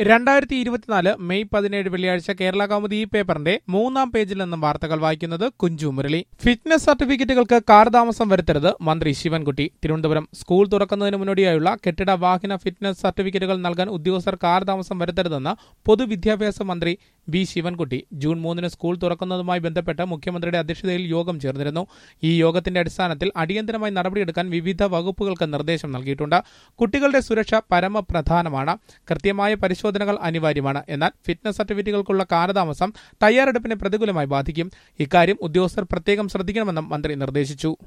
രണ്ടായിരത്തി ഇരുപത്തിനാല് മെയ് പതിനേഴ് വെള്ളിയാഴ്ച കേരള കൗമുദി ഈ പേപ്പറിന്റെ മൂന്നാം പേജിൽ നിന്നും വാർത്തകൾ വായിക്കുന്നത് കുഞ്ചു മുരളി ഫിറ്റ്നസ് സർട്ടിഫിക്കറ്റുകൾക്ക് കാർതാമസം വരുത്തരുത് മന്ത്രി ശിവൻകുട്ടി തിരുവനന്തപുരം സ്കൂൾ തുറക്കുന്നതിന് മുന്നോടിയായുള്ള കെട്ടിട വാഹന ഫിറ്റ്നസ് സർട്ടിഫിക്കറ്റുകൾ നൽകാൻ ഉദ്യോഗസ്ഥർ കാർതാമസം വരുത്തരുതെന്ന് പൊതുവിദ്യാഭ്യാസ മന്ത്രി ബി ശിവൻകുട്ടി ജൂൺ മൂന്നിന് സ്കൂൾ തുറക്കുന്നതുമായി ബന്ധപ്പെട്ട് മുഖ്യമന്ത്രിയുടെ അധ്യക്ഷതയിൽ യോഗം ചേർന്നിരുന്നു ഈ യോഗത്തിന്റെ അടിസ്ഥാനത്തിൽ അടിയന്തരമായി നടപടിയെടുക്കാൻ വിവിധ വകുപ്പുകൾക്ക് നിർദ്ദേശം നൽകിയിട്ടുണ്ട് കുട്ടികളുടെ സുരക്ഷ പരമപ്രധാനമാണ് കൃത്യമായ പരിശോധനകൾ അനിവാര്യമാണ് എന്നാൽ ഫിറ്റ്നസ് സർട്ടിഫിക്കറ്റുകൾക്കുള്ള കാലതാമസം തയ്യാറെടുപ്പിനെ പ്രതികൂലമായി ബാധിക്കും ഇക്കാര്യം ഉദ്യോഗസ്ഥർ പ്രത്യേകം ശ്രദ്ധിക്കണമെന്നും മന്ത്രി നിർദ്ദേശിച്ചു